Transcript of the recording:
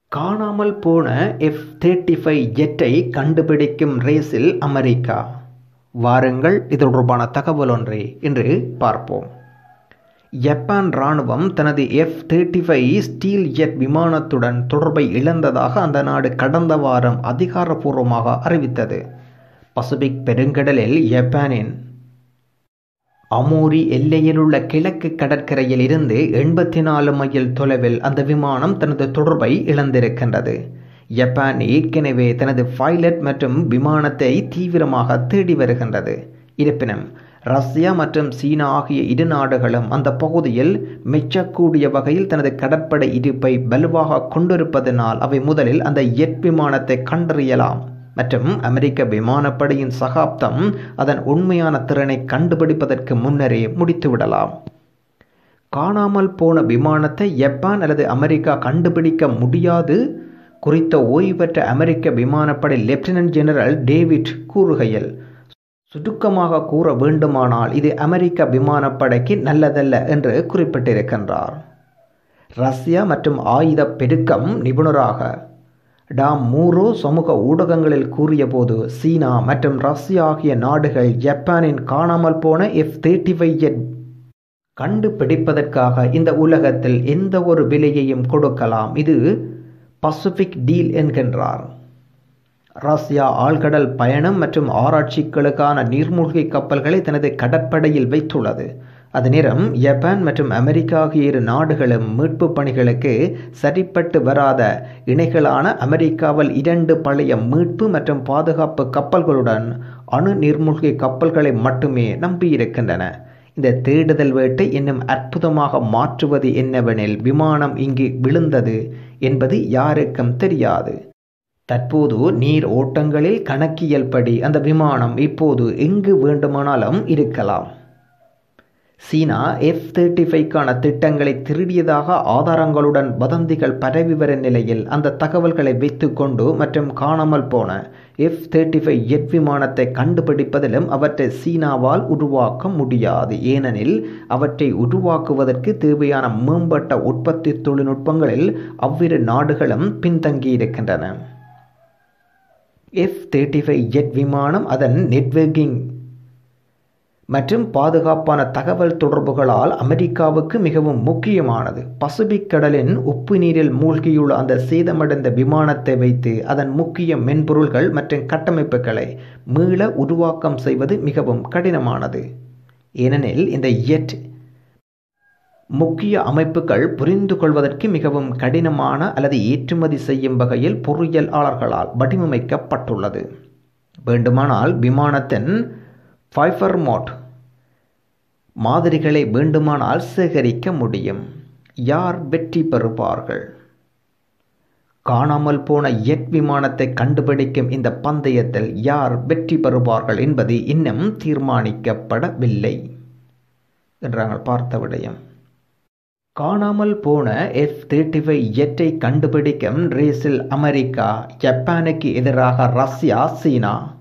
காணாமல் போன F thirty five ஜெட்டை கண்டுபிடிக்கும் ரேஸில் அமெரிக்கா வாருங்கள் இது தொடர்பான தகவல் ஒன்றை இன்று பார்ப்போம் ஜப்பான் இராணுவம் தனது F thirty five stealth jet விமானத்துடன் தொடர்பை இழந்ததாக அந்த நாடு கடந்த வாரம் அதிகாரப்பூர்வமாக அறிவித்தது பசிபிக் பெருங்கடலில் ஜப்பானின் அமோரி எல்லையில் உள்ள கிழக்கு கடற்கரையில் இருந்து எண்பத்தி நாலு மைல் தொலைவில் அந்த விமானம் தனது தொடர்பை இழந்திருக்கின்றது ஜப்பான் ஏற்கனவே தனது பைலட் மற்றும் விமானத்தை தீவிரமாக தேடி வருகின்றது இருப்பினும் ரஷ்யா மற்றும் சீனா ஆகிய இரு நாடுகளும் அந்த பகுதியில் மெச்சக்கூடிய வகையில் தனது கடற்படை இருப்பை வலுவாக கொண்டிருப்பதனால் அவை முதலில் அந்த எட் விமானத்தை கண்டறியலாம் மற்றும் அமெரிக்க விமானப்படையின் சகாப்தம் அதன் உண்மையான திறனை கண்டுபிடிப்பதற்கு முன்னரே முடித்துவிடலாம் காணாமல் போன விமானத்தை ஜப்பான் அல்லது அமெரிக்கா கண்டுபிடிக்க முடியாது குறித்த ஓய்வு பெற்ற அமெரிக்க விமானப்படை லெப்டினன்ட் ஜெனரல் டேவிட் கூறுகையில் சுருக்கமாக கூற வேண்டுமானால் இது அமெரிக்க விமானப்படைக்கு நல்லதல்ல என்று குறிப்பிட்டிருக்கின்றார் ரஷ்யா மற்றும் ஆயுத பெருக்கம் நிபுணராக டாம் மூரோ சமூக ஊடகங்களில் கூறியபோது சீனா மற்றும் ரஷ்யா ஆகிய நாடுகள் ஜப்பானின் காணாமல் போன எஃப் தேர்ட்டி ஃபைவ் ஜெட் கண்டுபிடிப்பதற்காக இந்த உலகத்தில் எந்த ஒரு விலையையும் கொடுக்கலாம் இது பசிபிக் டீல் என்கின்றார் ரஷ்யா ஆழ்கடல் பயணம் மற்றும் ஆராய்ச்சிகளுக்கான நீர்மூழ்கி கப்பல்களை தனது கடற்படையில் வைத்துள்ளது அது நேரம் ஜப்பான் மற்றும் அமெரிக்கா ஆகிய இரு நாடுகளும் மீட்பு பணிகளுக்கு சரிப்பட்டு வராத இணைகளான அமெரிக்காவில் இரண்டு பழைய மீட்பு மற்றும் பாதுகாப்பு கப்பல்களுடன் அணு நீர்மூழ்கி கப்பல்களை மட்டுமே நம்பியிருக்கின்றன இந்த தேடுதல் வேட்டை இன்னும் அற்புதமாக மாற்றுவது என்னவெனில் விமானம் இங்கு விழுந்தது என்பது யாருக்கும் தெரியாது தற்போது நீர் ஓட்டங்களில் கணக்கியல் படி அந்த விமானம் இப்போது எங்கு வேண்டுமானாலும் இருக்கலாம் சீனா எஃப் தேர்ட்டி ஃபைவ்க்கான திட்டங்களை திருடியதாக ஆதாரங்களுடன் வதந்திகள் பரவி வரும் நிலையில் அந்த தகவல்களை வைத்துக்கொண்டு மற்றும் காணாமல் போன எஃப் தேர்ட்டி ஃபைவ் ஜெட் விமானத்தை கண்டுபிடிப்பதிலும் அவற்றை சீனாவால் உருவாக்க முடியாது ஏனெனில் அவற்றை உருவாக்குவதற்கு தேவையான மேம்பட்ட உற்பத்தி தொழில்நுட்பங்களில் அவ்விரு நாடுகளும் பின்தங்கியிருக்கின்றன எஃப் தேர்ட்டி ஃபைவ் ஜெட் விமானம் அதன் நெட்வொர்க்கிங் மற்றும் பாதுகாப்பான தகவல் தொடர்புகளால் அமெரிக்காவுக்கு மிகவும் முக்கியமானது பசிபிக் கடலின் உப்பு நீரில் மூழ்கியுள்ள அந்த சேதமடைந்த விமானத்தை வைத்து அதன் முக்கிய மென்பொருள்கள் மற்றும் கட்டமைப்புகளை மீள உருவாக்கம் செய்வது மிகவும் கடினமானது ஏனெனில் இந்த எட் முக்கிய அமைப்புகள் புரிந்து கொள்வதற்கு மிகவும் கடினமான அல்லது ஏற்றுமதி செய்யும் வகையில் பொறியியலாளர்களால் வடிவமைக்கப்பட்டுள்ளது வேண்டுமானால் விமானத்தின் ஃபைஃபர் மோட் மாதிரிகளை வேண்டுமானால் சேகரிக்க முடியும் யார் வெற்றி பெறுவார்கள் காணாமல் போன எட் விமானத்தை கண்டுபிடிக்கும் இந்த பந்தயத்தில் யார் வெற்றி பெறுவார்கள் என்பது இன்னும் தீர்மானிக்கப்படவில்லை என்று நாங்கள் பார்த்த விடயம் காணாமல் போன எஃப் தேர்ட்டி ஃபைவ் ஜெட்டை கண்டுபிடிக்கும் ரேஸில் அமெரிக்கா ஜப்பானுக்கு எதிராக ரஷ்யா சீனா